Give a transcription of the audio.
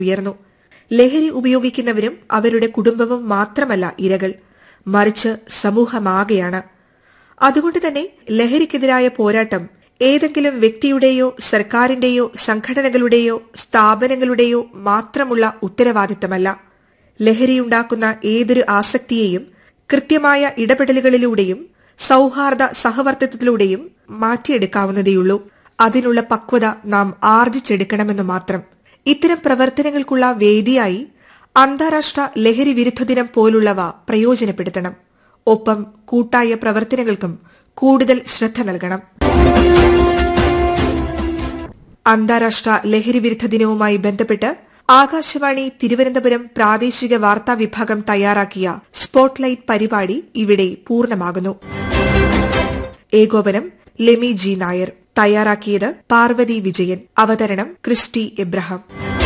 ഉയർന്നു ലഹരി ഉപയോഗിക്കുന്നവരും അവരുടെ കുടുംബവും മാത്രമല്ല ഇരകൾ മറിച്ച് സമൂഹമാകെയാണ് അതുകൊണ്ട് തന്നെ ലഹരിക്കെതിരായ പോരാട്ടം ഏതെങ്കിലും വ്യക്തിയുടെയോ സർക്കാരിന്റെയോ സംഘടനകളുടെയോ സ്ഥാപനങ്ങളുടെയോ മാത്രമുള്ള ഉത്തരവാദിത്തമല്ല ലഹരിയുണ്ടാക്കുന്ന ഏതൊരു ആസക്തിയെയും കൃത്യമായ ഇടപെടലുകളിലൂടെയും സൌഹാർദ്ദ സഹവർത്തിത്വത്തിലൂടെയും മാറ്റിയെടുക്കാവുന്നതേയുള്ളൂ അതിനുള്ള പക്വത നാം ആർജിച്ചെടുക്കണമെന്ന് മാത്രം ഇത്തരം പ്രവർത്തനങ്ങൾക്കുള്ള വേദിയായി അന്താരാഷ്ട്ര ലഹരി വിരുദ്ധ ദിനം പോലുള്ളവ പ്രയോജനപ്പെടുത്തണം ഒപ്പം കൂട്ടായ പ്രവർത്തനങ്ങൾക്കും കൂടുതൽ ശ്രദ്ധ നൽകണം അന്താരാഷ്ട്ര ലഹരി വിരുദ്ധ ദിനവുമായി ബന്ധപ്പെട്ട് ആകാശവാണി തിരുവനന്തപുരം പ്രാദേശിക വാർത്താ വിഭാഗം തയ്യാറാക്കിയ സ്പോട്ട്ലൈറ്റ് പരിപാടി ഇവിടെ പൂർണ്ണമാകുന്നു ഏകോപനം ലെമി ജി നായർ തയ്യാറാക്കിയത് പാർവതി വിജയൻ അവതരണം ക്രിസ്റ്റി എബ്രഹാം